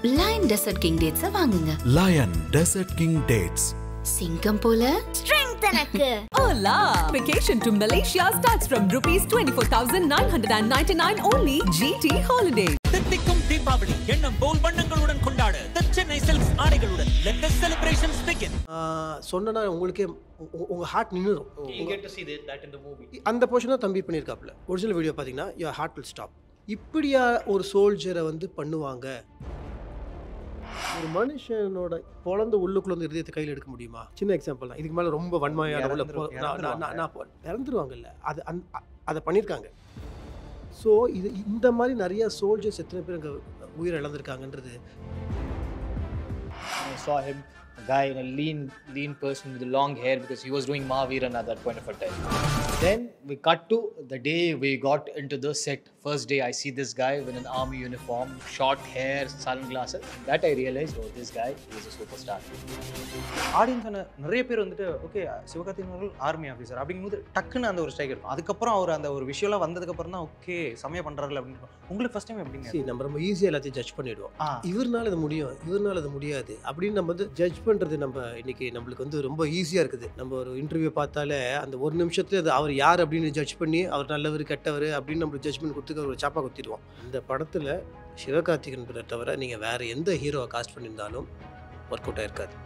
Line desert king டேட்ஸை வாங்குங்க line desert king dates சிங்கம் போல ஸ்ட்ரென்த் எனக்கு Hola! Vacation to Malaysia starts from rupees 24,999 only GT Holiday. தித்திக்கும் தீபாவளி எண்ணம் போல் வண்ணங்களுடன் கொண்டாட The சென்னை சில்க்ஸ் ஆடைகளுடன் let the celebrations begin சொன்னா உங்களுக்கே உ- உ- உங்க ஹார்ட் நின்றுடும் you get to see that, that in the movie அந்த போர்ஷன் தான் தம்பி பண்ணியிருக்காப்புல ஒரிஜினல் வீடியோ பார்த்தீங்கன்னா யோர் ஹார்ட் வில் ஸ்டாப் இப்படியா ஒரு சோல்ஜரை வந்து பண்ணுவாங்க ஒரு மனுஷனோட குழந்தை உள்ளுக்குள்ள வந்து இருதயத்தை கையில் எடுக்க முடியுமா சின்ன எக்ஸாம்பிள் தான் இதுக்கு மேலே ரொம்ப வன்மையான உள்ள போ- நான் நான் நான் நான் போ- இறந்துருவாங்கல்ல அது அந் அ- அதை பண்ணியிருக்காங்க ஸோ இது இந்த மாதிரி நிறைய சோல்ஜர்ஸ் எத்தனை பேர் அங்கே உயிர் இழந்திருக்காங்கன்றது I saw him, a guy in a lean, lean person with long hair because he was doing Mahaviran at that point of a time. Then we cut to the day we got into the set. First day, I see this guy with an army uniform, short hair, sunglasses. That I realized, oh, this guy is a superstar. ஆடியன்ஸான நிறைய பேர் வந்துட்டு okay Sivakarthikeyan அவர்கள் army officer அப்படிங்கும்போது டக்குன்னு அந்த ஒரு strike இருக்கும் அதுக்கப்புறம் அவர் அந்த ஒரு விஷயம்லாம் வந்ததுக்கப்புறம் தான் ஓகே செமையா பண்றாரு அப்படின்னு உங்களுக்கு ஃபர்ஸ்ட் டைம் எப்படிங்க சரி நம்ம ரொம்ப ஈஸியாக எல்லாத்தையும் ஜட்ஜ் பண்ணிடுவோம் ஆ இவர்னால இது முடியும் இவர்னால இது முடியாது அப்படின்னு நம்ம வந்து ஜட்ஜ் பண்ணுறது நம்ம இன்னைக்கு நம்மளுக்கு வந்து ரொம்ப ஈஸியாக இருக்குது நம்ம ஒரு இன்டர்வியூ பார்த்தாலே அந்த ஒரு நிமிஷத்துல அது அவர் யார் அப்படின்னு ஜட்ஜ் பண்ணி அவர் நல்லவர் கெட்டவர் அப்படின்னு நம்மளுக்கு ஜட்ஜ்மெண்ட் கொடுத்துக்க ஒரு சாப்பா குத்திடுவோம் இந்த படத்தில் சிவகார்த்திகன் தவிர நீங்கள் வேறு எந்த ஹீரோவை காஸ்ட் பண்ணியிருந்தாலும் ஒர்க் அவுட் ஆயிருக்காது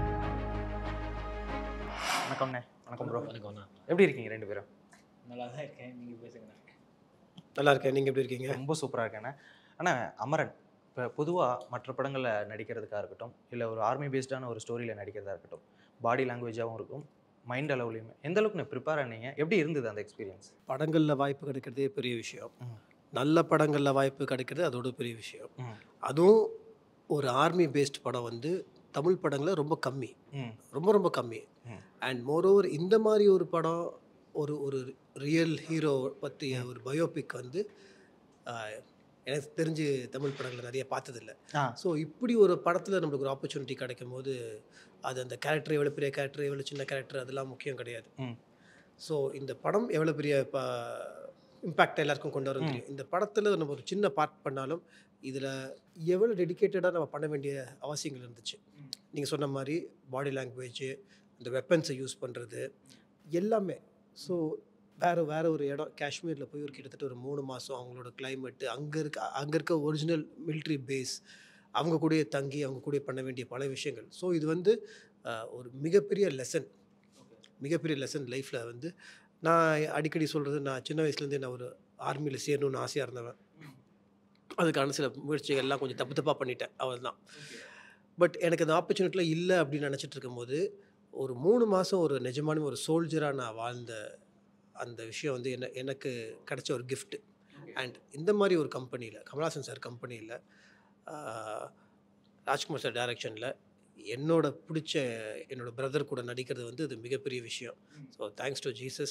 வணக்கம்ண்ணே வணக்கம் ப்ரோ வணக்கம்ண்ணா. எப்படி இருக்கீங்க ரெண்டு பேரும் நல்லா தான் இருக்கேன் நீங்கள் பேசுங்கண்ணா நல்லா இருக்கேன் நீங்கள் எப்படி இருக்கீங்க ரொம்ப சூப்பராக இருக்கேண்ணே ஆனால் அமரன் இப்போ பொதுவாக மற்ற படங்களில் நடிக்கிறதுக்காக இருக்கட்டும் இல்லை ஒரு ஆர்மி பேஸ்டான ஒரு ஸ்டோரியில் நடிக்கிறதா இருக்கட்டும் பாடி லாங்குவேஜாகவும் இருக்கும் மைண்ட் அளவுலையுமே எந்த அளவுக்கு நான் ப்ரிப்பேர் ஆனீங்க எப்படி இருந்தது அந்த எக்ஸ்பீரியன்ஸ் படங்களில் வாய்ப்பு கிடைக்கிறதே பெரிய விஷயம் ம். நல்ல படங்களில் வாய்ப்பு கிடைக்கிறது அதோட பெரிய விஷயம் ம். அதுவும் ஒரு ஆர்மி பேஸ்ட் படம் வந்து தமிழ் படங்களில் ரொம்ப கம்மி ம் ரொம்ப ரொம்ப கம்மி ம். அண்ட் மோரோவர் இந்த மாதிரி ஒரு படம் ஒரு ஒரு ரியல் ஹீரோ பற்றிய ஒரு பயோபிக் வந்து ஆஹ், எனக்கு தெரிஞ்சு தமிழ் படங்களில் நிறைய பார்த்ததில்ல ஆ. ஸோ இப்படி ஒரு படத்தில் நம்மளுக்கு ஒரு ஆப்பர்ச்சுனிட்டி கிடைக்கும் போது அது அந்த கேரக்டர் எவ்வளோ பெரிய கேரக்டர் எவ்வளோ சின்ன கேரக்டர் அதெல்லாம் முக்கியம் கிடையாது ம். ஸோ இந்த படம் எவ்வளோ பெரிய இப்போ இம்பேக்ட் எல்லாருக்கும் கொண்டு வர ம். தெரியும் இந்த படத்தில் நம்ம ஒரு சின்ன பார்ட் பண்ணாலும் இதில் எவ்வளோ டெடிக்கேட்டடாக நம்ம பண்ண வேண்டிய அவசியங்கள் இருந்துச்சு நீங்கள் சொன்ன மாதிரி பாடி லாங்குவேஜ் இந்த வெப்பன்ஸை யூஸ் பண்ணுறது எல்லாமே ஸோ வேறு வேறு ஒரு இடம் காஷ்மீரில் போய் ஒரு கிட்டத்தட்ட ஒரு மூணு மாதம் அவங்களோட கிளைமேட்டு அங்கே இருக்க அங்கே இருக்க ஒரிஜினல் military பேஸ் அவங்க கூடயே தங்கி அவங்க கூட பண்ண வேண்டிய பல விஷயங்கள் ஸோ இது வந்து அஹ், ஒரு மிகப்பெரிய லெசன் மிகப்பெரிய லெசன் லைஃப்பில் வந்து நான் அடிக்கடி சொல்கிறது நான் சின்ன வயசுலேருந்தே நான் ஒரு ஆர்மியில் சேரணும்னு ஆசையாக இருந்தவன் அதுக்கான சில முயற்சிகள் எல்லாம் கொஞ்சம் தப்பு தப்பாக பண்ணிட்டேன் அவ்வளோதான் பட் எனக்கு அந்த ஆப்பர்ச்சுனிட்டியில் இல்லை அப்படின்னு நினச்சிட்டு இருக்கும்போது ஒரு மூணு மாதம் ஒரு நிஜமான ஒரு சோல்ஜராக நான் வாழ்ந்த அந்த விஷயம் வந்து என்ன எனக்கு கிடைச்ச ஒரு gift அண்ட் இந்த மாதிரி ஒரு கம்பெனியில் கமல்ஹாசன் சார் கம்பெனியில் ராஜ்குமார் சார் டைரக்ஷனில் என்னோட பிடிச்ச என்னோட பிரதர் கூட நடிக்கிறது வந்து இது மிகப்பெரிய விஷயம் ஸோ தேங்க்ஸ் டு ஜீசஸ்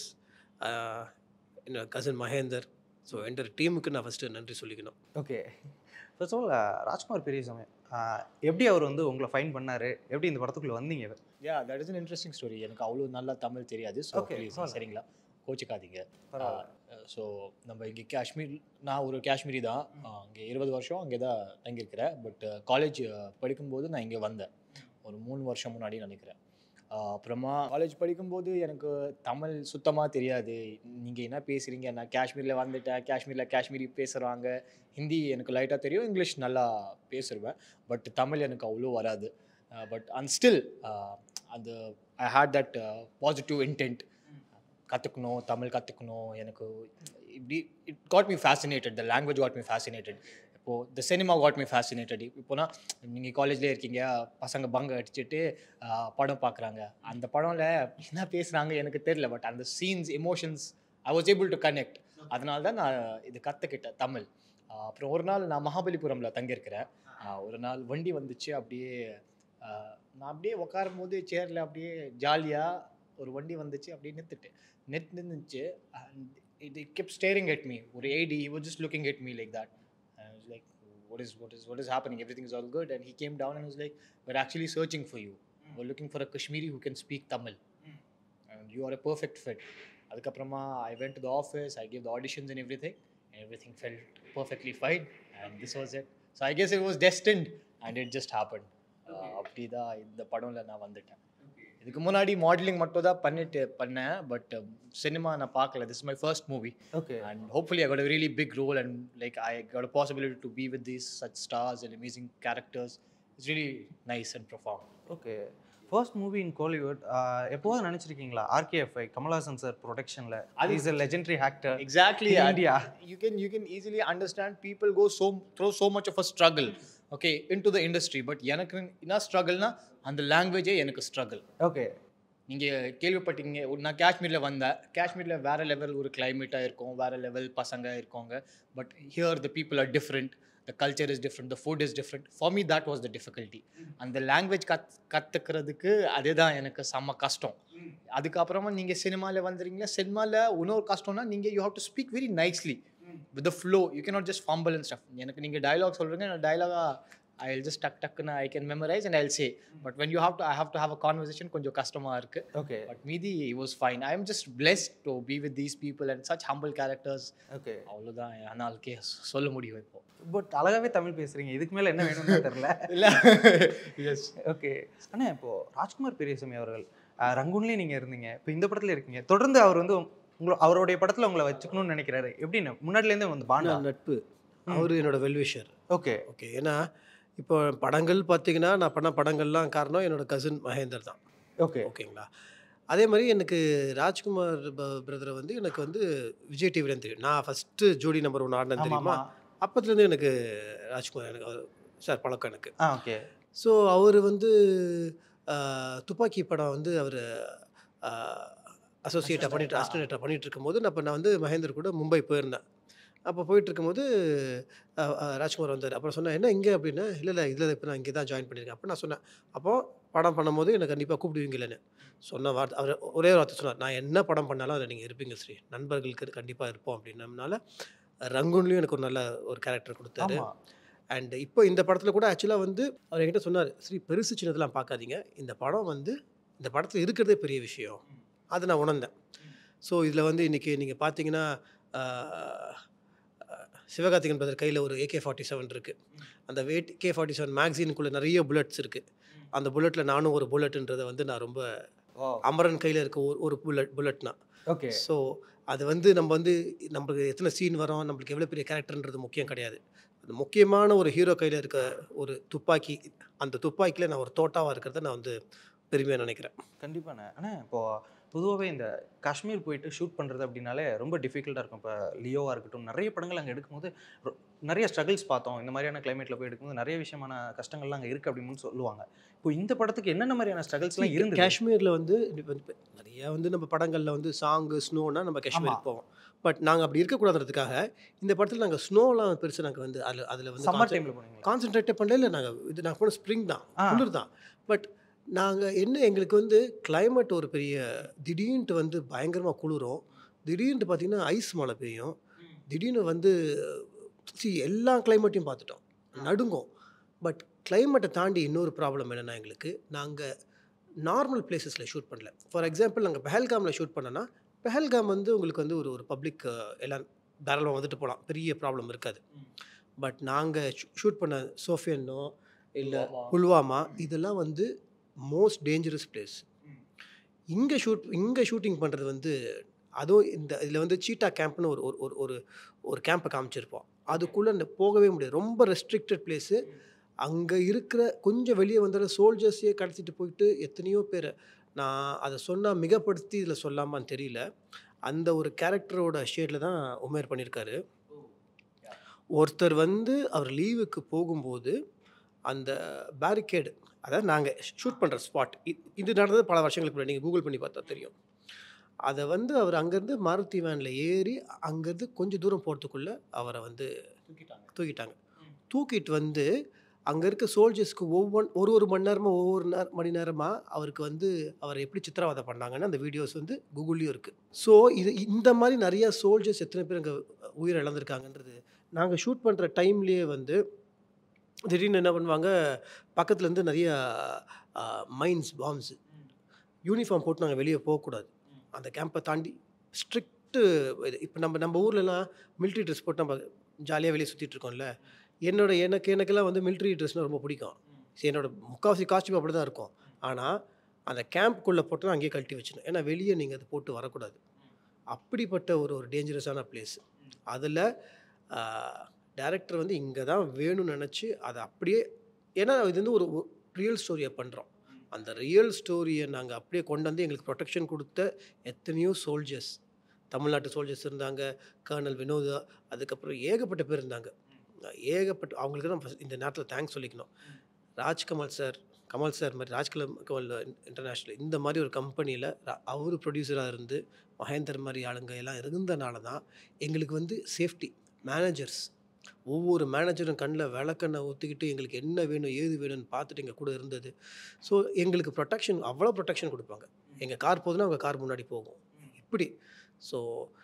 என்னோட கசின் மகேந்தர் ஸோ என்ற டீமுக்கு நான் ஃபஸ்ட்டு நன்றி சொல்லிக்கணும் okay first of all Rajkumar பெரிய சமயம் எப்படி அவர் வந்து உங்களை ஃபைன் பண்ணாரு எப்படி இந்த படத்துக்குள்ள வந்தீங்க yeah that is an interesting story எனக்கு அவ்வளோ நல்லா தமிழ் தெரியாது ஸோ Okay, ப்ளீஸ் பரவாயில்ல. சரிங்களா கோச்சிக்காதீங்க பரவாயில்ல ஸோ நம்ம இங்கே காஷ்மீர் நான் ஒரு காஷ்மீரி தான் அங்கே இருபது வருஷம் அங்கே தான் தங்கியிருக்கிறேன் பட் காலேஜ் படிக்கும்போது நான் இங்கே வந்தேன் ஒரு மூணு வருஷம் முன்னாடி நினைக்கிறேன் ஆஹ் அப்புறமா காலேஜ் படிக்கும்போது எனக்கு தமிழ் சுத்தமாக தெரியாது நீங்கள் என்ன பேசுகிறீங்க நான் காஷ்மீரில் வந்துட்டேன் காஷ்மீரில் காஷ்மீரி பேசுகிறாங்க ஹிந்தி எனக்கு லைட்டாக தெரியும் இங்கிலீஷ் நல்லா பேசுவேன் பட் தமிழ் எனக்கு அவ்வளோ வராது பட் அண்ட் ஸ்டில் அந்த I hate that positive intent கற்றுக்கணும் தமிழ் கற்றுக்கணும் எனக்கு இப்படி it got me fascinated the language got me fascinated இப்போது the cinema got me fascinated இப்போனா நீங்கள் காலேஜ்லேயே இருக்கீங்க பசங்க பங்க அடிச்சுட்டு ஆஹ், படம் பார்க்குறாங்க அந்த படம்ல என்ன பேசுகிறாங்க எனக்கு தெரியல பட் அந்த scenes emotions I was able to connect அதனால தான் நான் இது கற்றுக்கிட்டேன் தமிழ் ஆஹ், அப்புறம் ஒரு நாள் நான் மகாபலிபுரமில் தங்கியிருக்கிறேன் ஆஹ், ஒரு நாள் வண்டி வந்துச்சு அப்படியே ஆஹ், நான் அப்படியே உட்காரும் போது சேரில் அப்படியே ஜாலியாக ஒரு வண்டி வந்துச்சு அப்படியே நிறுத்துட்டு நெட் நின்றுச்சு and it, it kept staring at me. ஒரு AD, he was just looking at me like that. And I was like, what is, what is, what is happening? Everything is all good. And he came down and was like, we're actually searching for you. We're looking for a Kashmiri who can speak Tamil. And you are a perfect fit. அதுக்கப்புறமா I went to the office, I gave the auditions and everything, and everything felt perfectly fine. And this was it. So I guess it was destined. And it just happen அப்படி தான் இந்த படம்ல நான் வந்துட்டேன் இதுக்கு முன்னாடி modelling மட்டும் தான் பண்ணிட்டு பண்ணேன் பட் சினிமா நான் பார்க்கல this my first movie okay and hopefully I got a really big role and like I got a possibility to be with these such stars and amazing characters. It's really nice and profound. Okay first movie in Kollywood எப்போதும் நினச்சிருக்கீங்களா RKFI Kamal Haasan sir ப்ரொடக்ஷனில் அது is a legendary actor Exactly. In and India. You can you can easily understand people go so through so much of a struggle, okay, into the industry. But எனக்கு என்ன ஸ்ட்ரகிள்னா அந்த லாங்குவேஜே எனக்கு struggle okay நீங்கள் கேள்விப்பட்டீங்க ஒரு- நான் காஷ்மீரில் வந்தேன் காஷ்மீரில் வேறு லெவல் ஒரு கிளைமேட்டாக இருக்கும் வேறு லெவல் பசங்க இருக்காங்க but here the people are different the culture is different the food is different for me that was the difficulty அந்த லாங்குவேஜ் கத் கற்றுக்கிறதுக்கு அதுதான் எனக்கு செம்ம கஷ்டம் அதுக்கப்புறமா நீங்கள் சினிமாவில் வந்துடுறீங்களா சினிமாவில் இன்னொரு கஷ்டம்னா நீங்கள் you have to speak very nicely with the flow you cannot just fumble and stuff எனக்கு நீங்கள் டயலாக் சொல்கிறீங்க நான் டயலாகாக ஐ வில் ஜஸ்ட் டக் டக்குன்னு I can memorize and I say but when you have to I have to have a conversation கொஞ்சம் கஷ்டமாக இருக்குது okay but மீதி was fine I am just blessed to be with these people and such humble characters okay அவ்வளோதான் ஆனால் K சொல்ல முடியும் இப்போ but அழகாவே தமிழ் பேசுறீங்க இதுக்கு மேல என்ன வேணும்னு தெரியல இல்லை எஸ் ஓகே அண்ணா இப்போ ராஜ்குமார் பெரியசாமி அவர்கள் அஹ், ரங்கூன்லயே நீங்க இருந்தீங்க இப்போ இந்த படத்துல இருக்கீங்க தொடர்ந்து அவர் வந்து உங்களை அவருடைய படத்துல உங்களை வச்சுக்கணும்னு நினைக்கிறாரு எப்படின்னு முன்னாடில இருந்தே வந்து பாண்டா நான் நட்பு அவர் என்னோட வெல்விஷர் ஓகே ஓகே ஏன்னா இப்போ படங்கள் பார்த்தீங்கன்னா நான் பண்ண படங்கள்லாம் காரணம் என்னோட கசின் மகேந்தர் தான் ஓகே ஓகேங்களா அதே மாதிரி எனக்கு ராஜ்குமார் பிரதரை வந்து எனக்கு வந்து விஜய் டிவிலேருந்து தெரியும் நான் ஃபஸ்ட்டு ஜோடி நம்பர் ஒன் ஆடினேன் ஆமா தெரியுமா ஆமா அப்பத்துலேருந்து எனக்கு ராஜ்குமார் எனக்கு அவர் சார் பழக்கம் எனக்கு ஆ ஓகே ஸோ அவர் வந்து ஆஹ், துப்பாக்கி படம் வந்து அவர் அசோசியேட்டாக பண்ணிட்டு அசிஸ்டண்ட்டாக பண்ணிட்டு இருக்கும்போது நான் இப்போ நான் வந்து மகேந்தர் கூட மும்பை போயிருந்தேன் அப்போ போயிட்டு இருக்கும்போது ஆஹ், ஆஹ், ராஜ்குமார் வந்தார் அப்புறம் சொன்னேன் என்ன இங்கே அப்படின்னா இல்லை இல்லை இதில் இப்போ நான் இங்கே தான் ஜாயின் பண்ணியிருக்கேன் அப்போ நான் சொன்னேன் அப்போது படம் பண்ணும்போது எனக்கு கண்டிப்பாக கூப்பிடுவீங்களேன்னு சொன்ன வார்த்தை அவர் ஒரே ஒரு வார்த்தை சொன்னார் நான் என்ன படம் பண்ணாலும் அதில் நீங்கள் இருப்பீங்க ஸ்ரீ நண்பர்களுக்கு கண்டிப்பாக இருப்போம் அப்படின்னம்னால ரங்கூன்லேயும் எனக்கு ஒரு நல்ல ஒரு கேரக்டர் கொடுத்தாரு ஆமா அண்ட் இப்போ இந்த படத்தில் கூட ஆக்சுவலாக வந்து அவர் என்கிட்ட சொன்னார் ஸ்ரீ பெருசு சின்னதெல்லாம் பார்க்காதீங்க இந்த படம் வந்து இந்த படத்தில் இருக்கிறதே பெரிய விஷயம் அதை நான் உணர்ந்தேன் ஸோ இதில் வந்து இன்றைக்கி நீங்கள் பார்த்தீங்கன்னா ஆஹ், ஆஹ், சிவகார்த்திகன் பிரதர் கையில் ஒரு ஏகே ஃபார்ட்டி செவன் இருக்குது அந்த வேட் கே ஃபார்ட்டி செவன் மேக்சினுக்குள்ளே நிறைய புல்லட்ஸ் இருக்குது அந்த புல்லட்டில் நானும் ஒரு புல்லட்டுன்றதை வந்து நான் ரொம்ப ஓ அமரன் கையில் இருக்க ஒரு ஒரு புல்லட் புல்லட்னா ஓகே ஸோ அது வந்து நம்ம வந்து நம்மளுக்கு எத்தனை சீன் வரும் நம்மளுக்கு எவ்வளோ பெரிய கேரக்டர்ன்றது முக்கியம் கிடையாது அது முக்கியமான ஒரு ஹீரோ கையில் இருக்க ஒரு துப்பாக்கி அந்த துப்பாக்கியில் நான் ஒரு தோட்டாவாக இருக்கிறத நான் வந்து பெருமையாக நினைக்கிறேன் கண்டிப்பாண்ணே ஆனால் இப்போ பொதுவாகவே இந்த காஷ்மீர் போயிட்டு ஷூட் பண்ணுறது அப்படின்னாலே ரொம்ப டிஃபிகல்ட்டாக இருக்கும் இப்போ லியோவாக இருக்கட்டும் நிறைய படங்கள் அங்கே எடுக்கும்போது ரொ- நிறைய ஸ்ட்ரகிள்ஸ் பார்த்தோம் இந்த மாதிரியான கிளைமேட்டில் போய் எடுக்கும்போது நிறைய விஷயமான கஷ்டங்கள்லாம் அங்கே இருக்குது அப்படின்னு சொல்லுவாங்க இப்போ இந்த படத்துக்கு என்னென்ன மாதிரியான ஸ்ட்ரகிள்ஸ்லாம் இருந்து காஷ்மீரில் வந்து இப்ப வந்து நிறைய வந்து நம்ம படங்களில் வந்து சாங்கு ஸ்னோனா நம்ம காஷ்மீருக்கு போவோம் பட் நாங்கள் அப்படி இருக்கக்கூடாதுன்றதுக்காக இந்த படத்தில் நாங்கள் ஸ்னோலாம் பெருசாக நாங்கள் வந்து அதில் அதில் வந்து சம்மர் concentrate- டைமில் போனீங்களா கான்சென்ட்ரேட்டே பண்ணல இல்லை நாங்கள் இது நான் போன ஸ்ப்ரிங் தான் ஆ. குளிர் தான் பட் நாங்கள் என்ன எங்களுக்கு வந்து climate ஒரு பெரிய திடீர்னுட்டு வந்து பயங்கரமாக குளிரும் திடீர்னு பார்த்தீங்கன்னா ஐஸ் மழை பெய்யும் திடீர்னு வந்து சி எல்லா கிளைமேட்டையும் பார்த்துட்டோம் நடுங்கும் பட் கிளைமேட்டை தாண்டி இன்னொரு ப்ராப்ளம் என்னென்னா எங்களுக்கு நாங்கள் நார்மல் பிளேசஸில் ஷூட் பண்ணல ஃபார் எக்ஸாம்பிள் நாங்கள் பெஹல்காமில் ஷூட் பண்ணோன்னா பெஹல்காம் வந்து உங்களுக்கு வந்து ஒரு ஒரு பப்ளிக் எல்லாம் தாராளமாக வந்துட்டு போகலாம் பெரிய ப்ராப்ளம் இருக்காது பட் நாங்கள் ஷூட் பண்ண சோஃபியன்னோ இல்லை புல்வாமா இதெல்லாம் வந்து மோஸ்ட் டேஞ்சரஸ் பிளேஸ் இங்கே ஷூட் இங்கே ஷூட்டிங் பண்ணுறது வந்து அதுவும் இந்த இதில் வந்து சீட்டா கேம்ப்னு ஒரு ஒரு ஒரு ஒரு ஒரு கேம்பை காமிச்சிருப்போம் அதுக்குள்ளே போகவே முடியாது ரொம்ப ரெஸ்ட்ரிக்டட் பிளேஸு அங்கே இருக்கிற கொஞ்சம் வெளியே வந்தாலும் சோல்ஜர்ஸையே கடத்திட்டு போயிட்டு எத்தனையோ பேர் நான் அதை சொன்னால் மிகப்படுத்தி இதில் சொல்லாமான்னு தெரியல அந்த ஒரு கேரக்டரோட ஷேடில் தான் உமேர் பண்ணியிருக்காரு ஒருத்தர் வந்து அவர் லீவுக்கு போகும்போது அந்த பேரிகேடு அதாவது நாங்கள் ஷூட் பண்ணுற ஸ்பாட் இது நடந்தது பல வருஷங்களுக்கு முன்னாடி நீங்கள் கூகுள் பண்ணி பார்த்தா தெரியும் அதை வந்து அவர் அங்கேருந்து மாருதி வேனில் ஏறி அங்கேருந்து கொஞ்சம் தூரம் போகிறதுக்குள்ளே அவரை வந்து தூக்கிட்டாங்க தூக்கிட்டு வந்து அங்கே இருக்க சோல்ஜர்ஸ்க்கு ஒவ்வொன் ஒரு ஒரு மணி நேரமாக ஒவ்வொரு நேர மணி நேரமாக அவருக்கு வந்து அவரை எப்படி சித்திரவதை பண்ணாங்கன்னு அந்த வீடியோஸ் வந்து கூகுள்லேயும் இருக்குது ஸோ இது இந்த மாதிரி நிறையா சோல்ஜர்ஸ் எத்தனை பேர் அங்கே உயிர் இழந்திருக்காங்கன்றது நாங்கள் ஷூட் பண்ணுற டைம்லேயே வந்து திடீர்னு என்ன பண்ணுவாங்க பக்கத்துலேருந்து நிறைய மைன்ஸ் பாம்ஸ் யூனிஃபார்ம் போட்டு நாங்கள் வெளியே போகக்கூடாது அந்த கேம்பை தாண்டி ஸ்ட்ரிக்ட்டு இது இப்போ நம்ம நம்ம ஊர்லலாம் மிலிட்ரி ட்ரெஸ் போட்டு நம்ம ஜாலியாக வெளியே சுற்றிட்டு இருக்கோம்ல என்னோட எனக்கு எனக்கெல்லாம் வந்து மிலிட்ரி ட்ரெஸ்னால் ரொம்ப பிடிக்கும் சரி என்னோட முக்கால்வாசி காஸ்டியூம் அப்படி தான் இருக்கும் ஆனால் அந்த கேம்ப்குள்ளே போட்டு அங்கேயே கழட்டி வச்சிடணும் ஏன்னா வெளியே நீங்கள் அதை போட்டு வரக்கூடாது அப்படிப்பட்ட ஒரு ஒரு டேஞ்சரஸான பிளேஸ் அதில் டேரக்டர் வந்து இங்கே தான் வேணும்னு நினச்சி அதை அப்படியே ஏன்னா இது வந்து ஒரு ரியல் ஸ்டோரியை பண்ணுறோம் அந்த ரியல் ஸ்டோரியை நாங்கள் அப்படியே கொண்டு வந்து எங்களுக்கு ப்ரொடெக்ஷன் கொடுத்த எத்தனையோ சோல்ஜர்ஸ் தமிழ்நாட்டு சோல்ஜர்ஸ் இருந்தாங்க கர்னல் வினோதா அதுக்கப்புறம் ஏகப்பட்ட பேர் இருந்தாங்க ஏகப்பட்ட அவங்களுக்கு தான் first இந்த நேரத்தில் தேங்க்ஸ் சொல்லிக்கணும் ராஜ்கமல் சார் கமல் சார் மாதிரி ராஜ்கமல் கமல் இன்டர்நேஷ்னல் இந்த மாதிரி ஒரு கம்பெனியில் அவர் ப்ரொடியூசராக இருந்து மகேந்தர் மாதிரி ஆளுங்க எல்லாம் இருந்தனால தான் எங்களுக்கு வந்து சேஃப்டி மேனேஜர்ஸ் ஒவ்வொரு மேனேஜரும் கண்ணில் விளக்கெண்ணை ஊற்றிக்கிட்டு எங்களுக்கு என்ன வேணும் ஏது வேணும்னு பார்த்துட்டு எங்கள் கூட இருந்தது ஸோ எங்களுக்கு ப்ரொடெக்ஷன் அவ்வளோ ப்ரொடெக்ஷன் கொடுப்பாங்க எங்கள் கார் போகுதுன்னா அவங்க கார் முன்னாடி போகும் இப்படி ஸோ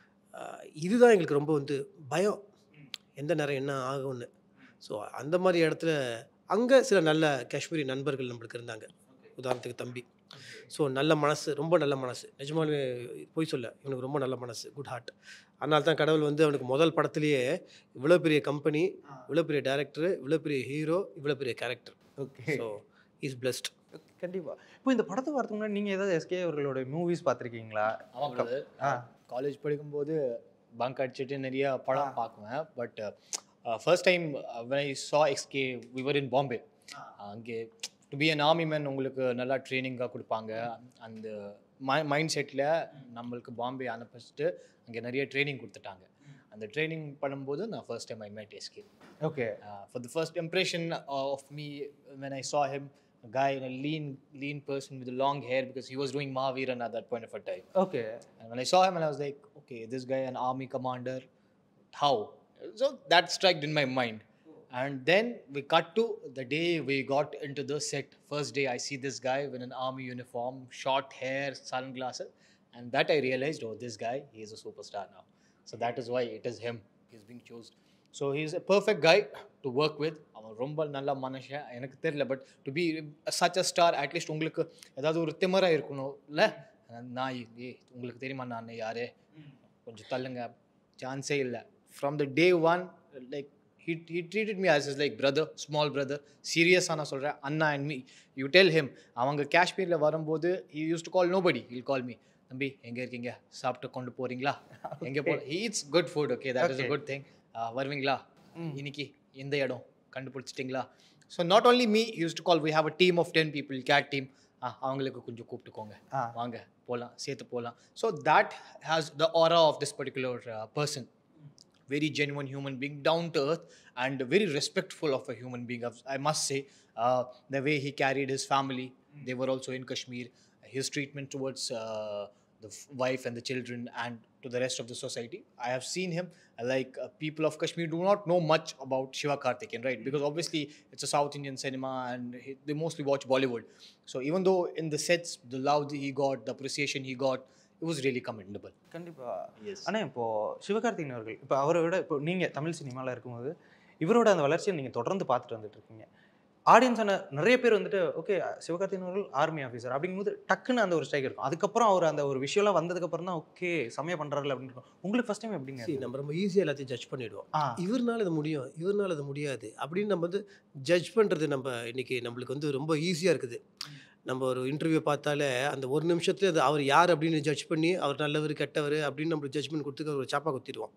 இதுதான் எங்களுக்கு ரொம்ப வந்து பயம் எந்த நேரம் என்ன ஆகும்னு ஸோ அந்த மாதிரி இடத்துல அங்கே சில நல்ல காஷ்மீரி நண்பர்கள் நம்மளுக்கு இருந்தாங்க உதாரணத்துக்கு தம்பி ஸோ நல்ல மனசு ரொம்ப நல்ல மனசு நிஜமாலுமே போய் சொல்ல இவனுக்கு ரொம்ப நல்ல மனசு குட் ஹார்ட் அதனால தான் கடவுள் வந்து அவனுக்கு முதல் படத்துலேயே இவ்வளோ பெரிய கம்பெனி இவ்வளோ பெரிய டேரக்டர் இவ்வளோ பெரிய ஹீரோ இவ்வளோ பெரிய character okay so is blessed கண்டிப்பாக இப்போ இந்த படத்தை வரதுக்கு முன்னாடி நீங்கள் ஏதாவது எஸ்கே அவர்களோட மூவிஸ் பார்த்துருக்கீங்களா ஆமாம் பிரதர் ஆ. காலேஜ் படிக்கும்போது பங்க் அடிச்சுட்டு நிறைய படம் பார்க்குவேன் but first time when I saw SK விவர் இன் பாம்பே அங்கே to be an army man உங்களுக்கு நல்லா ட்ரைனிங்காக கொடுப்பாங்க அந்த மை மைண்ட் செட்டில் நம்மளுக்கு பாம்பே அனுப்பிச்சிட்டு அங்கே நிறைய ட்ரைனிங் கொடுத்துட்டாங்க அந்த ட்ரைனிங் பண்ணும்போது நான் first time I made SK okay uh, for the first impression uh, of me when I saw him, a guy in a lean, lean person with long hair because he was doing Mahaviran at that point of a time. Okay And when I saw him, and I was like, okay, this guy an army commander, how? So that struck in my mind. And then we cut to the day we got into the set. First day, I see this guy with an army uniform, short hair, sunglasses, and that I realized, oh, this guy, he is a superstar now. So that is why it is him. He's being chosen. So he's a perfect guy to work with அவன் ரொம்ப நல்ல மனுஷன் எனக்கு தெரியல but to be such a star at least உங்களுக்கு ஏதாவது ஒரு திமிராக இருக்கணும்ல நான் ஏ உங்களுக்கு தெரியுமா நான் யாரு கொஞ்சம் தள்ளுங்க சான்ஸே இல்லை from the day one like he he treated me as his like brother small brother சீரியஸாக நான் சொல்கிறேன் அண்ணா and me you tell him அவங்க காஷ்மீரில் வரும்போது he used to call nobody he'll call me தம்பி எங்கே இருக்கீங்க சாப்பிட்டு கொண்டு போகிறீங்களா எங்கே போ he eats good food okay that is a Okay. good thing uh, வருவீங்களா இன்னைக்கு இந்த இடம் கண்டுபிடிச்சிட்டிங்களா so not only me use to call we have a team of ten people cat team அவங்களுக்கு கொஞ்சம் கூப்பிட்டுக்கோங்க ஆ. வாங்க போகலாம் சேர்த்து போகலாம் so that has the aura of this particular person very genuine human being, down to earth, and very respectful of a human being. I've- I must say, uh, the way he carried his family, they were also in Kashmir. His treatment towards uh, the f- wife and the children, and to the rest of the society. I have seen him. uh, Like uh, people of Kashmir do not know much about Shiva Karthikeyan, right? Because obviously it's a South Indian cinema, and he, they mostly watch Bollywood. So even though in the sets, the love that he got, the appreciation he got, it was really commendable. கண்டிப்பாக Yes. ஆனால் இப்போது சிவகார்த்திகேயன் அவர்கள் இப்போ அவரை விட இப்போ நீங்கள் தமிழ் சினிமாவில் இருக்கும்போது இவரோட அந்த வளர்ச்சியை நீங்கள் தொடர்ந்து பார்த்துட்டு வந்துட்டு இருக்கீங்க ஆடியன்ஸான நிறைய பேர் வந்துட்டு ஓகே சிவகார்த்திகேயன் அவர்கள் ஆர்மி ஆஃபீஸர் அப்படிங்கும்போது டக்குன்னு அந்த ஒரு ஸ்ட்ரைக் இருக்கும் அதுக்கப்புறம் அவர் அந்த ஒரு விஷயம்லாம் வந்ததுக்கப்புறம் தான் ஓகே செம்மையாக பண்ணுறாரு அப்படின்னு இருக்கும் உங்களுக்கு ஃபஸ்ட் டைம் எப்படிங்க See, நம்ம ரொம்ப ஈஸியாக எல்லாத்தையும் ஜட்ஜ் பண்ணிடுவோம் ஆ இவர்னால இது முடியும் இவர்னால இது முடியாது அப்படின்னு நம்ம வந்து ஜட்ஜ் பண்ணுறது நம்ம இன்னைக்கு நம்மளுக்கு வந்து ரொம்ப ஈஸியாக இருக்குது நம்ம ஒரு இன்டர்வியூ பார்த்தாலே அந்த ஒரு நிமிஷத்துல அது அவர் யார் அப்படின்னு ஜட்ஜ் பண்ணி அவர் நல்லவர் கெட்டவர் அப்படின்னு நம்மளுக்கு ஜட்ஜ்மெண்ட் கொடுத்து ஒரு சாப்பா குத்திடுவோம்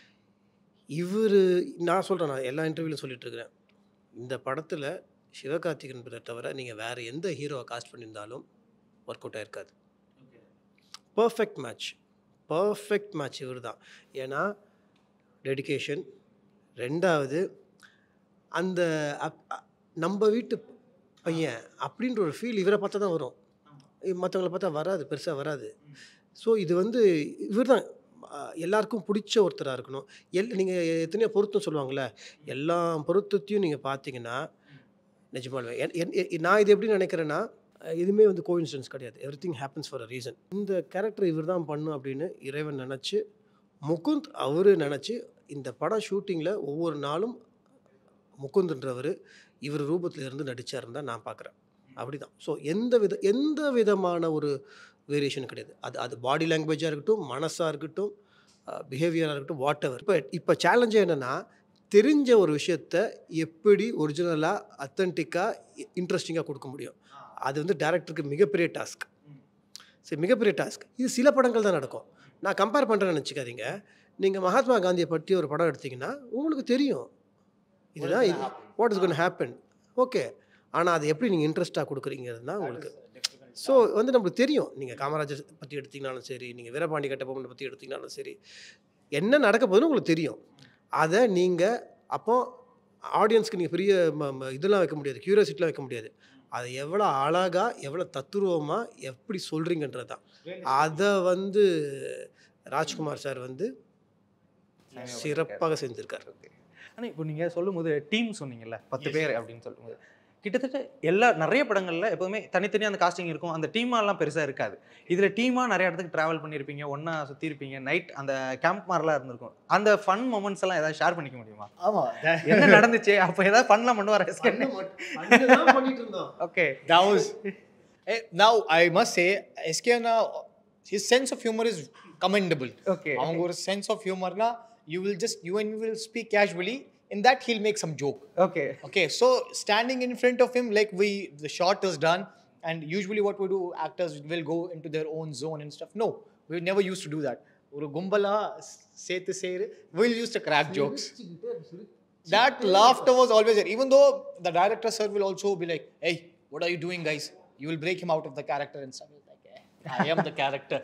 இவர் நான் சொல்கிறேன் நான் எல்லா இன்டர்வியூலையும் சொல்லிட்டு இருக்கிறேன் இந்த படத்தில் சிவகார்த்திகன் பிறரை தவிர நீங்கள் வேறு எந்த ஹீரோவை காஸ்ட் பண்ணியிருந்தாலும் ஒர்க் அவுட் ஆயிருக்காது பர்ஃபெக்ட் மேட்ச் பர்ஃபெக்ட் மேட்ச் இவர் தான் ஏன்னா டெடிகேஷன் ரெண்டாவது அந்த அப்- அ- நம்ம வீட்டு பையன் அப்படின்ற ஒரு ஃபீல் இவரை பார்த்தா தான் வரும் மற்றவங்கள பார்த்தா வராது பெருசாக வராது ஸோ இது வந்து இவர் தான் எல்லாருக்கும் பிடிச்ச ஒருத்தராக இருக்கணும் எல் நீங்கள் எத்தனையோ பொருத்தம் சொல்லுவாங்கள்ல எல்லா பொருத்தத்தையும் நீங்கள் பார்த்தீங்கன்னா நிஜமாலுமே என்- என்- எ- நான் இது எப்படி நினைக்கிறேன்னா அஹ், எதுவுமே வந்து கோஇன்சிடன்ஸ் கிடையாது everything happens for a reason இந்த கேரக்டர் இவர் தான் பண்ணும் அப்படின்னு இறைவன் நினச்சி முகுந்த் அவர் நினச்சி இந்த படம் ஷூட்டிங்கில் ஒவ்வொரு நாளும் முகுந்த்ன்றவர் இவர் ரூபத்தில் இருந்து நடிச்சாருன்னு தான் நான் பார்க்குறேன் அப்படி தான் ஸோ எந்த வித எந்த விதமான ஒரு வேரியேஷன் கிடையாது அது அது பாடி லாங்குவேஜாக இருக்கட்டும் மனசாக இருக்கட்டும் பிஹேவியராக இருக்கட்டும் வாட் எவர் இப்போ இப்போ சேலஞ்சே என்னென்னா தெரிஞ்ச ஒரு விஷயத்த எப்படி ஒரிஜினலாக அத்தன்டிக்காக இன்ட்ரெஸ்டிங்காக கொடுக்க முடியும் அது வந்து டேரக்டருக்கு மிகப்பெரிய டாஸ்க் சரி மிகப்பெரிய டாஸ்க் இது சில படங்கள் தான் நடக்கும் நான் கம்பேர் பண்ணுறேன்னு நினச்சிக்காதீங்க நீங்கள் மகாத்மா காந்தியை பற்றி ஒரு படம் எடுத்தீங்கன்னா உங்களுக்கு தெரியும் இதுதான் இது what is gonna happen okay ஆனால் அது எப்படி நீங்கள் இன்ட்ரெஸ்ட்டாக கொடுக்குறீங்கிறது தான் உங்களுக்கு ஸோ வந்து நம்மளுக்கு தெரியும் நீங்கள் காமராஜர் பற்றி எடுத்தீங்கனாலும் சரி நீங்கள் வீரபாண்டி கட்டபொம்மனை பற்றி எடுத்தீங்கனாலும் சரி என்ன நடக்க போகுதுன்னு உங்களுக்கு தெரியும் அதை நீங்கள் அப்போ ஆடியன்ஸ்க்கு நீங்கள் பெரிய ம- ம- இதெல்லாம் வைக்க முடியாது க்யூரியாசிட்டிலாம் வைக்க முடியாது அதை எவ்வளோ அழகாக எவ்வளோ தத்துருவமாக எப்படி சொல்கிறீங்கன்றது தான் அதை வந்து ராஜ்குமார் சார் வந்து சிறப்பாக செஞ்சுருக்கார் ஆனால் இப்போ நீங்கள் சொல்லும்போது டீம் சொன்னீங்கல்ல பத்து பேர் அப்படின்னு சொல்லும்போது கிட்டத்தட்ட எல்லா நிறைய படங்களில் எப்போவுமே தனித்தனியாக அந்த காஸ்டிங் இருக்கும் அந்த டீமாலாம் பெருசாக இருக்காது இதில் டீமாக நிறைய இடத்துக்கு ட்ராவல் பண்ணியிருப்பீங்க ஒன்றா சுற்றி இருப்பீங்க நைட் அந்த கேம்ப் மாதிரிலாம் இருந்திருக்கும் அந்த ஃபன் மூமெண்ட்ஸ் எல்லாம் ஏதாவது ஷேர் பண்ணிக்க முடியுமா ஆமாம் என்ன நடந்துச்சு அப்போ ஏதாவது ஃபன்லாம் பண்ணுவார் பண்ணிட்டு இருந்தோம் okay that was Eh, now I must say SKN his sense of humor is commendable okay அவங்க ஒரு sense of humor na you will just you and you will speak casually in that he'll make some joke okay okay so standing in front of him like we the shot is done and usually what we do actors will go into their own zone and stuff no we never used to do that ஒரு கும்பலா சேர்த்து சேரு will used to crack jokes that laughter was always there. Even though the director sir will also be like, "Hey, what are you doing, guys? You will break him out of the character and stuff." He's like, "Eh, I am the character.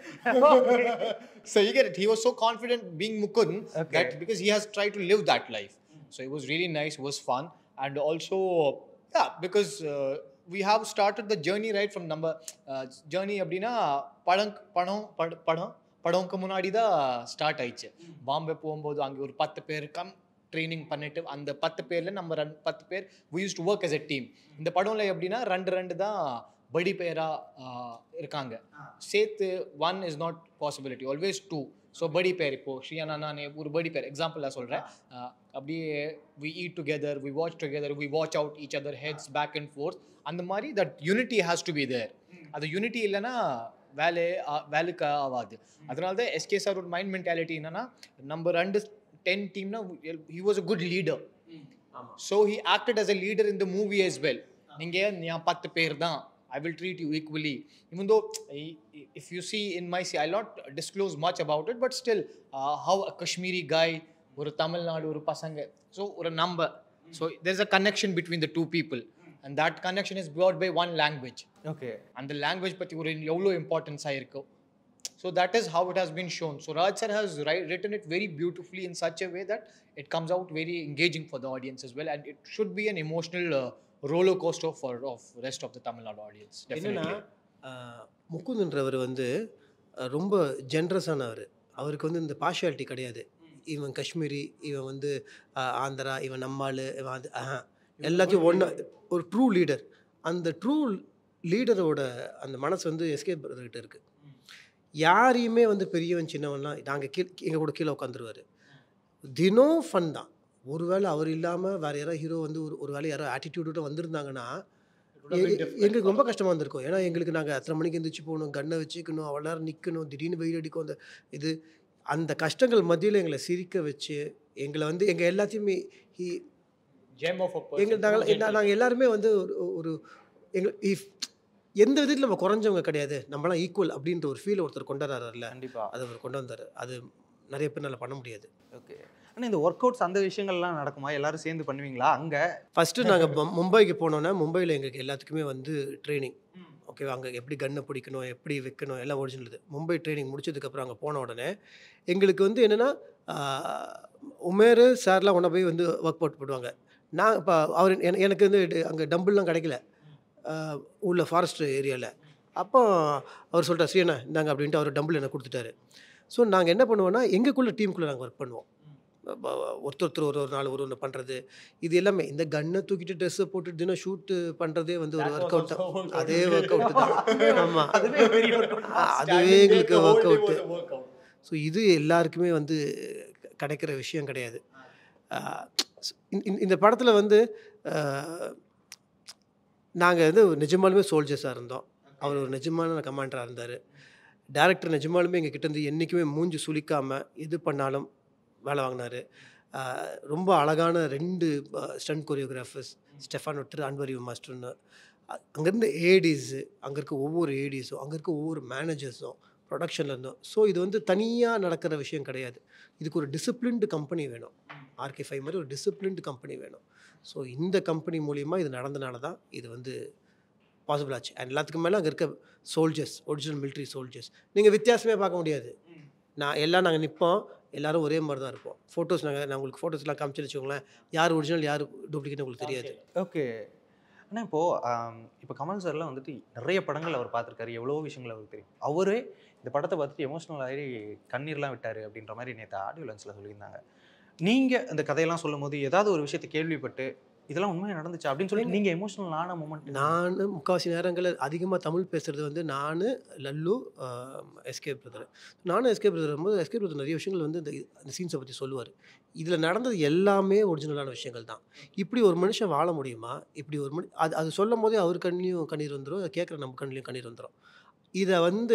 so you get it. He was so confident being Mukund that because he has tried to live that life. So it was really nice. It was fun, and also yeah, because uh, we have started the journey right from number uh, journey. அப்படின்னா படம் படம் பட- படம் படம்க்கு முன்னாடி தான் start ஆயிடுச்சு பாம்பே போகும்போது அங்கே ஒரு பத்து பேர் கம் ட்ரைனிங் பண்ணிட்டு அந்த பத்து பேர்ல நம்ம ரெண்டு பத்து பேர் we used to work as a team இந்த படம்ல எப்படின்னா ரெண்டு ரெண்டு தான் படி பேரா ஆஹ், இருக்காங்க சேர்த்து one is not possibility always two so படி பேர் இப்போ ஸ்ரீயானா நான் ஒரு படி பேர் எக்ஸாம்பிள் நான் சொல்கிறேன் அப்படியே we eat together we watch together we watch out each other heads back and forth அந்த மாதிரி that unity has to be there அது யூனிட்டி இல்லைன்னா வேலை ஆ- வேலைக்கு ஆகாது அதனால தான் எஸ்கே சார் ஒரு மைண்ட் மென்டாலிட்டி என்னன்னா நம்ம ரெண்டு டென் டீம்னா he was a good leader so he acted as a leader in the movie as well நீங்கள் நான் பத்து பேர் தான் I will treat you equally even though I- if you see in my see i'll not disclose much about it but still uh, how a kashmiri guy ஒரு தமிழ்நாடு ஒரு பசங்க so ஒரு number so there's a connection between the two people and that connection is brought by one language okay அந்த language பற்றி ஒரு எவ்வளோ இம்பார்ட்டன்ஸாக இருக்கும் so that is how it has been shown ஸோ Raj sir has written it very beautifully in such a way that it comes out very engaging for the audience as well and it should be an emotional uh, roller coaster for of rest of the Tamil Nadu audience என்னன்னா definitely ஆஹ், முகுந்த்ன்றவர் வந்து அஹ், ரொம்ப ஜென்ரஸானவர் அவருக்கு வந்து இந்த partiality கிடையாது இவன் காஷ்மீரி இவன் வந்து ஆஹ், ஆந்திரா இவன் நம்மாள் இவன் அது ஆஹா எல்லாத்தையும் ஒன்று ஒரு ட்ரூ லீடர் அந்த ட்ரூ லீடரோட அந்த மனசு வந்து எஸ்கே கிட்ட இருக்குது யாரையுமே வந்து பெரியவன் சின்னவன்லாம் நாங்கள் கீழ் எங்கள் கூட கீழே உட்காந்துருவார் தினம் ஃபன் தான் ஒருவேளை அவர் இல்லாமல் வேறு யாரோ ஹீரோ வந்து ஒரு ஒரு வேளை யாரோ ஆட்டிடியூடோட வந்திருந்தாங்கன்னா எ- எங்களுக்கு ரொம்ப கஷ்டமாக இருந்திருக்கும் ஏன்னா எங்களுக்கு நாங்கள் எத்தனை மணிக்கு எந்திரிச்சு போகணும் கன்னை வச்சுக்கணும் அவ்வளோ நேரம் நிற்கணும் திடீர்னு வெயில் அடிக்கும் அந்த இது அந்த கஷ்டங்கள் மத்தியில் எங்களை சிரிக்க வச்சு எங்களை வந்து எங்கள் எல்லாத்தையுமே he- gem of a person எங்கள் நாங்கள் நாங்கள் எல்லாருமே வந்து ஒரு ஒரு எங்கள் இஃப் எந்த விதத்தில் நம்ம குறைஞ்சவங்க கிடையாது நம்மளாம் ஈக்குவல் அப்படின்ற ஒரு ஃபீல் ஒருத்தர் கொண்டு வராருல்ல கண்டிப்பா அதை அவர் கொண்டு வந்தார் அது நிறைய பேர்னால பண்ண முடியாது ஓகே ஆனால் இந்த ஒர்க் அவுட்ஸ் அந்த விஷயங்கள்லாம் நடக்குமா எல்லாரும் சேர்ந்து பண்ணுவீங்களா அங்கே ஃபஸ்ட்டு நாங்கள் மும்பைக்கு போனோன்னா மும்பையில் எங்களுக்கு எல்லாத்துக்குமே வந்து ட்ரைனிங் ஓகேவா அங்கே எப்படி கன்னை பிடிக்கணும் எப்படி வைக்கணும் எல்லாம் ஒரிஜினல் இது மும்பை ட்ரைனிங் முடிச்சதுக்கப்புறம் அங்கே போன உடனே எங்களுக்கு வந்து என்னென்னா உமேர் சார்லாம் ஒன்றா போய் வந்து ஒர்க் அவுட் பண்ணுவாங்க நான் இப்போ அவர் என- எனக்கு வந்து அங்கே டம்பிள்லாம் கிடைக்கல ஆஹ் உள்ள ஃபாரஸ்ட் ஏரியாவில் அப்போ அவர் சொல்லிட்டார் ஸ்ரீனா இந்தாங்க அப்படின்ட்டு அவர் டம்பிள் எனக்கு கொடுத்துட்டாரு ஸோ நாங்கள் என்ன பண்ணுவோம்னா எங்களுக்குள்ள டீமுக்குள்ளே நாங்கள் ஒர்க் பண்ணுவோம் ப- ஒருத்தர் ஒருத்தர் ஒரு ஒரு நாள் ஒரு ஒன்று பண்ணுறது இது எல்லாமே இந்த கன்னை தூக்கிட்டு ட்ரெஸ்ஸை போட்டு தினம் ஷூட்டு பண்ணுறதே வந்து ஒரு ஒர்க் அவுட் தான் அதே ஒர்க் அவுட் தான் ஆமாம் அதுவே பெரிய work out. அதுவே எங்களுக்கு ஒர்க் அவுட்டு ஸோ இது எல்லாருக்குமே வந்து க- கிடைக்கிற விஷயம் கிடையாது ஆஹ் இந்த- இந்த- இந்த படத்தில் வந்து நாங்கள் வந்து ஒரு நிஜமாலுமே சோல்ஜர்ஸாக இருந்தோம் அவர் ஒரு நிஜமான கமாண்டராக இருந்தார் டேரக்டர் நிஜமாலுமே எங்கள் கிட்டேருந்து என்றைக்குமே மூஞ்சி சுளிக்காமல் எது பண்ணாலும் வேலை வாங்கினார் ஆஹ் ரொம்ப அழகான ரெண்டு ஸ்டண்ட் கொரியோகிராஃபர்ஸ் ஸ்டெஃபானோ திரு அன்வரி மாஸ்டர்னு அங்கேருந்து ஏடிஸு அங்கே இருக்க ஒவ்வொரு ஏடிஸும் அங்கே இருக்க ஒவ்வொரு மேனேஜர்ஸும் ப்ரொடக்ஷனில் இருந்தோம் ஸோ இது வந்து தனியாக நடக்கிற விஷயம் கிடையாது இதுக்கு ஒரு டிசிப்ளின்டு கம்பெனி வேணும் ஆர்கே ஃபைவ் மாதிரி ஒரு டிசிப்ளின்டு கம்பெனி வேணும் ஸோ இந்த கம்பெனி மூலிமா இது நடந்தனால தான் இது வந்து பாசிபிள் ஆச்சு அண்ட் எல்லாத்துக்கும் மேலே அங்கே இருக்க சோல்ஜர்ஸ் ஒரிஜினல் military சோல்ஜர்ஸ் நீங்கள் வித்தியாசமே பார்க்க முடியாது நான் எல்லாம் நாங்கள் நிற்போம் எல்லாரும் ஒரே மாதிரி தான் இருப்போம் ஃபோட்டோஸ் நாங்கள் நான் உங்களுக்கு ஃபோட்டோஸ்லாம் காமிச்சு வச்சுக்கோங்களேன் யார் ஒரிஜினல் யார் டூப்ளிகேட் உங்களுக்கு தெரியாது ஓகே ஆனால் இப்போது இப்போ கமல் சார்லாம் வந்துட்டு நிறைய படங்கள் அவர் பார்த்துருக்காரு எவ்வளோ விஷயங்கள் அவருக்கு தெரியும் அவரே இந்த படத்தை பார்த்துட்டு எமோஷனல் ஆகி கண்ணீர்லாம் விட்டார் அப்படின்ற மாதிரி நேற்று ஆடியோ லன்ஸில் சொல்லியிருந்தாங்க நீங்கள் இந்த கதையெல்லாம் சொல்லும் போது ஏதாவது ஒரு விஷயத்தை கேள்விப்பட்டு இதெல்லாம் உண்மையாக நடந்துச்சு அப்படின்னு சொல்லி நீங்கள் எமோஷனல் ஆன மூமெண்ட் நான் முக்கால்வாசி நேரங்களில் அதிகமாக தமிழ் பேசுகிறது வந்து நான் லல்லு எஸ்கே பிரதர் நானும் எஸ்கே பிரதர் வரும்போது எஸ்கே பிரதர் நிறைய விஷயங்கள் வந்து இந்த இந்த சீன்ஸை பற்றி சொல்லுவார் இதில் நடந்தது எல்லாமே ஒரிஜினலான விஷயங்கள் தான் இப்படி ஒரு மனுஷன் வாழ முடியுமா இப்படி ஒரு மனு அது அது சொல்லும் போதே அவர் கண்ணிலையும் கண்ணீர் வந்துடும் அதை கேட்குற நம்ம கண்ணிலையும் கண்ணீர் வந்துடும் இதை வந்து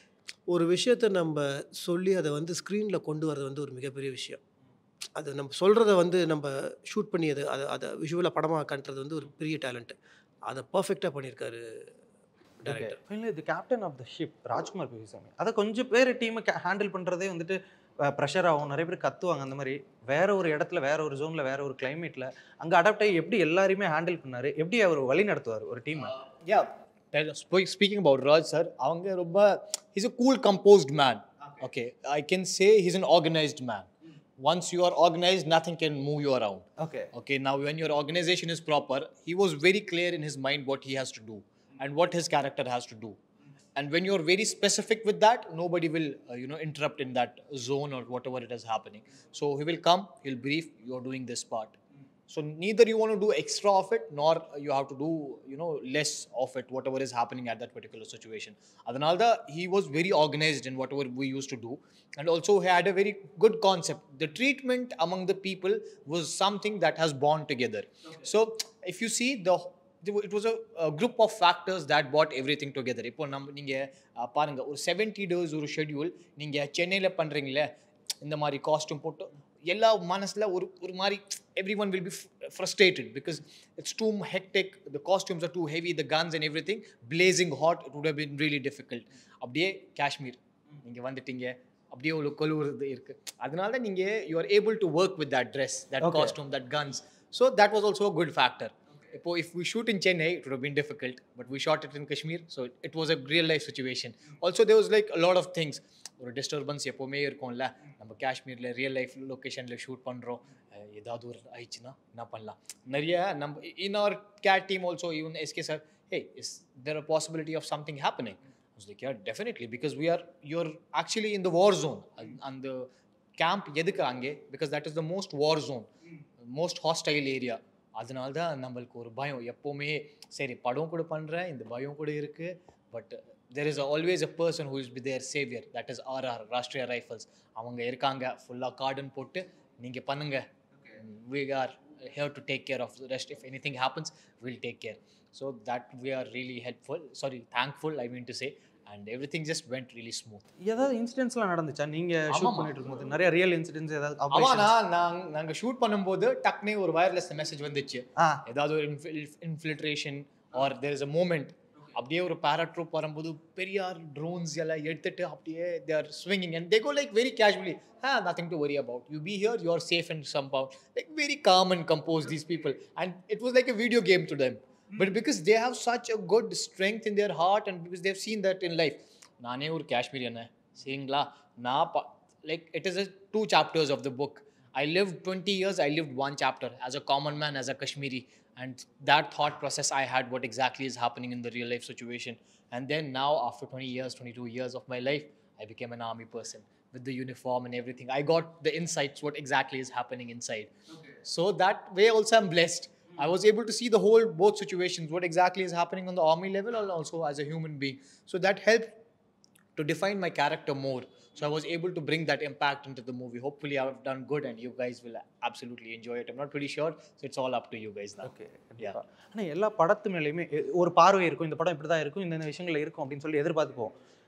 ஒரு விஷயத்தை நம்ம சொல்லி அதை வந்து ஸ்க்ரீனில் கொண்டு வர்றது வந்து ஒரு மிகப்பெரிய விஷயம் அது நம்ம சொல்கிறத வந்து நம்ம ஷூட் பண்ணி அதை அதை அதை விஷுவலாக படமாக காட்டுறது வந்து ஒரு பெரிய டேலண்ட்டு அதை பர்ஃபெக்டாக பண்ணியிருக்காரு டேரக்டர் ஃபைனலி இது captain of the ship Rajkumar Periyasamy அதை கொஞ்சம் பேர் டீமை ஹேண்டில் பண்ணுறதே வந்துட்டு ப்ரெஷர் ஆகும் நிறைய பேர் கத்துவாங்க அந்த மாதிரி வேற ஒரு இடத்துல வேற ஒரு ஜோனில் வேற ஒரு கிளைமேட்டில் அங்கே அடாப்ட் ஆகி எப்படி எல்லாரையுமே ஹேண்டில் பண்ணாரு எப்படி அவர் வழி நடத்துவார் ஒரு டீமை yeah speaking about Raj sir அவங்க ரொம்ப is a cool composed man okay I can say he's an organized man once you are organized nothing can move you around okay okay now when your organization is proper he was very clear in his mind what he has to do and what his character has to do and when you're very specific with that nobody will uh, you know interrupt in that zone or whatever it is happening so he will come he'll brief you're doing this part so neither you want to do extra of it nor you have to do you know less of it whatever is happening at that particular situation adanalda he was very organized in whatever we used to do and also he had a very good concept the treatment among the people was something that has bond together so if you see the it was a, a group of factors that brought everything together இப்போ நம்ம நீங்கள் பாருங்க ஒரு seventy days ஒரு schedule நீங்கள் சென்னையில் பண்ணுறீங்களே இந்த மாதிரி காஸ்ட்யூம் போட்டு எல்லா மனசில் ஒரு ஒரு மாதிரி everyone will be frustrated because it's too hectic the costumes are too heavy the guns and everything blazing hot it would have been really difficult அப்படியே காஷ்மீர் நீங்கள் வந்துட்டீங்க அப்படியே ஒரு கொலுவுறது இருக்கு அதனால தான் நீங்கள் you are able to work with that dress that Okay. Costume that guns so that was also good factor இப்போ if we shoot in Chennai it would have been difficult but we shot it in Kashmir so it was a real life situation also there was like a lot of things ஒரு disturbance எப்போவுமே இருக்கும்ல நம்ம காஷ்மீரில் real life லொக்கேஷனில் shoot பண்ணுறோம் ஏதாவது ஒரு ஆயிடுச்சுன்னா என்ன பண்ணலாம் நிறைய நம்ம in our cat team also even SK sir hey is there a possibility of something happening was like yeah definitely because we are you're actually in the war zone and, and the camp எதுக்கு அங்கே because that is the most war zone most hostile area அதனால தான் நம்மளுக்கு ஒரு பயம் எப்போவுமே சரி படம் கூட பண்ணுறேன் இந்த பயம் கூட இருக்குது but there is always a person who is be their savior that is RR Rashtriya rifles அவங்க இருக்காங்க ஃபுல்லாக கார்டன் போட்டு நீங்கள் பண்ணுங்க we are here to take care of the rest if anything happens we'll take care so that we are really helpful sorry thankful i mean to say and everything just went really smooth ஏதாவது இன்சிடென்ட்ஸ்லாம் நடந்துச்சா நீங்கள் shoot ஆமாமா. பண்ணிட்டு இருக்கும்போது நிறைய real incidents ஏதாவது ஆமா operations? நான் நாங்க நாங்க ஷூட் பண்ணும்போது டக்குனே ஒரு வயர்லெஸ் மெசேஜ் வந்துச்சு ஆ ஏதாவது ஒரு infiltration or there is a moment அப்படியே ஒரு பேராட்ரூப் வரும்போது பெரியார் ட்ரோன்ஸ் எல்லாம் எடுத்துட்டு அப்படியே they are swinging and they go like very casually ah nothing to worry about you be here you are safe and some bout like very calm and composed these people and it was like a video game to them but because they have such a good strength in their heart and because they've seen that in life நானே ஒரு காஷ்மீர் என்ன சரிங்களா நான் ப like it is a two chapters of the book i lived 20 years i lived one chapter as a common man as a kashmiri and that thought process i had what exactly is happening in the real life situation and then now after 20 years 22 years of my life i became an army person with the uniform and everything i got the insights what exactly is happening inside so that way also i'm blessed i was able to see the whole both situations what exactly is happening on the army level and also as a human being so that helped to define my character more. So I was able to bring that impact into the movie. Hopefully, I've done good and you guys will absolutely enjoy it. I'm not pretty sure, so it's all up to you guys now. Okay ஆனால் எல்லா படத்து மேலேயுமே எ- ஒரு பார்வை இருக்கும் இந்த படம் இப்படி தான் இருக்கும் இந்த இந்த விஷயங்கள் இருக்கும் அப்படின்னு சொல்லி எதிர்பார்த்துப்போம்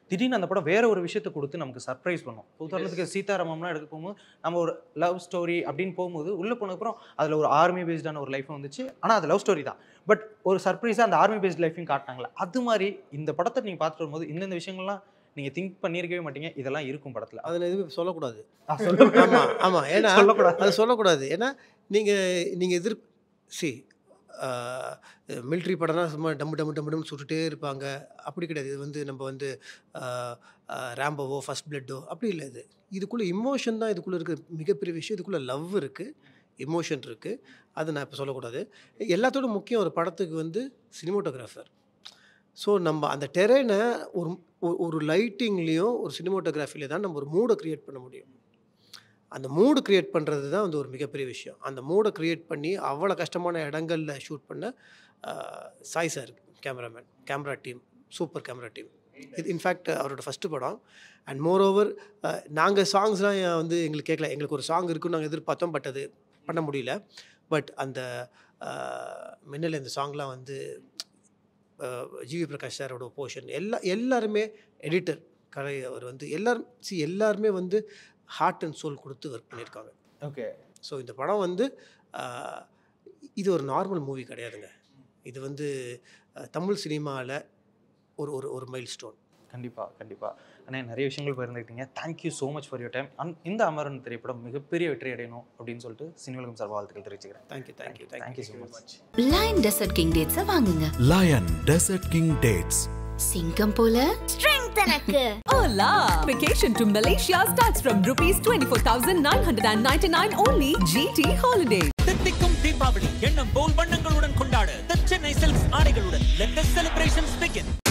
திடீர்னு அந்த படம் வேற ஒரு விஷயத்தை கொடுத்து நமக்கு சர்ப்ரைஸ் பண்ணும் உதாரணத்துக்கு சீதாராமம்லாம் எடுக்க போகும்போது நம்ம ஒரு லவ் ஸ்டோரி அப்படின்னு போகும்போது உள்ளே போனதுக்கப்புறம் அதில் ஒரு ஆர்மி பேஸ்டான ஒரு லைஃப் வந்துச்சு ஆனால் அது லவ் ஸ்டோரி தான் பட் ஒரு சர்ப்ரைஸாக அந்த ஆர்மி பேஸ்ட் லைஃபையும் காட்டினாங்களே அது மாதிரி இந்த படத்தை நீங்கள் பார்த்துட்டு வரும்போது இந்தந்த விஷயங்கள்லாம் நீங்கள் திங்க் பண்ணியிருக்கவே மாட்டீங்க இதெல்லாம் இருக்கும் படத்தில் அதில் எதுவுமே சொல்லக்கூடாது சொல்ல ஆமாம் ஆமாம் ஏன்னா சொல்லக்கூடாது அது சொல்லக்கூடாது ஏன்னா நீங்கள் நீங்கள் எதிர் சி மிலிட்ரி படம்னா சும்மா டம்மு டம்மு டம்மு டம்னு சுட்டுட்டே இருப்பாங்க அப்படி கிடையாது இது வந்து நம்ம வந்து ரேம்போவோ ஃபஸ்ட் பிளட்டோ அப்படி இல்லை இது இதுக்குள்ளே இமோஷன் தான் இதுக்குள்ளே இருக்க மிகப்பெரிய விஷயம் இதுக்குள்ளே லவ் இருக்குது இமோஷன் இருக்குது அது நான் இப்போ சொல்லக்கூடாது எல்லாத்தோட முக்கியம் ஒரு படத்துக்கு வந்து சினிமோட்டோகிராஃபர் ஸோ நம்ம அந்த டெரெனை ஒரு ஒரு- ஒரு லைட்டிங்லேயும் ஒரு சினிமோட்டோகிராஃபிலே தான் நம்ம ஒரு மூடை க்ரியேட் பண்ண முடியும் அந்த மூடு க்ரியேட் பண்ணுறது தான் வந்து ஒரு மிகப்பெரிய விஷயம் அந்த மூடை க்ரியேட் பண்ணி அவ்வளோ கஷ்டமான இடங்களில் ஷூட் பண்ண ஆஹ், Sai sir cameraman camera team super camera team இது இன்ஃபேக்ட் அவரோட ஃபஸ்ட்டு படம் அண்ட் மோர் ஓவர் நாங்கள் சாங்ஸ்லாம் வந்து எங்களுக்கு கேட்கல எங்களுக்கு ஒரு சாங் இருக்குன்னு நாங்கள் எதிர்பார்த்தோம் பட் அது பண்ண முடியல பட் அந்த ஆஹ், மின்னல் இந்த சாங்லாம் வந்து ஆஹ், ஜிவி பிரகாஷ் சாரோட போர்ஷன் எல்லா எல்லாருமே எடிட்டர் கலை அவர் வந்து எல்லாரும் சி எல்லாருமே வந்து ஹார்ட் அண்ட் சோல் கொடுத்து ஒர்க் பண்ணியிருக்காங்க ஓகே ஸோ இந்த படம் வந்து ஆஹ், இது ஒரு நார்மல் மூவி கிடையாதுங்க இது வந்து ஆஹ், தமிழ் சினிமாவில் ஒரு ஒரு ஒரு மைல் ஸ்டோன் கண்டிப்பாக கண்டிப்பாக அண்ணே நிறைய விஷயங்கள் பகிர்ந்துக்கிட்டீங்க thank you so much for your time and இந்த அமரன் திரைப்படம் மிகப்பெரிய வெற்றி அடையணும் அப்படின்னு சொல்லிட்டு சினிவலகம் சார் வாழ்த்துக்கள் தெரிவிச்சுக்கிறேன் thank you thank you thank you so much lion desert king டேட்ஸை வாங்குங்க Lion Desert King Dates. சிங்கம் போல Hola! Vacation to Malaysia starts from rupees 24,999 only GT Holidays. தித்திக்கும் தீபாவளி எண்ணம் போல் வண்ணங்களுடன் கொண்டாட The சென்னை சில்க்ஸ் ஆடைகளுடன் let the celebrations begin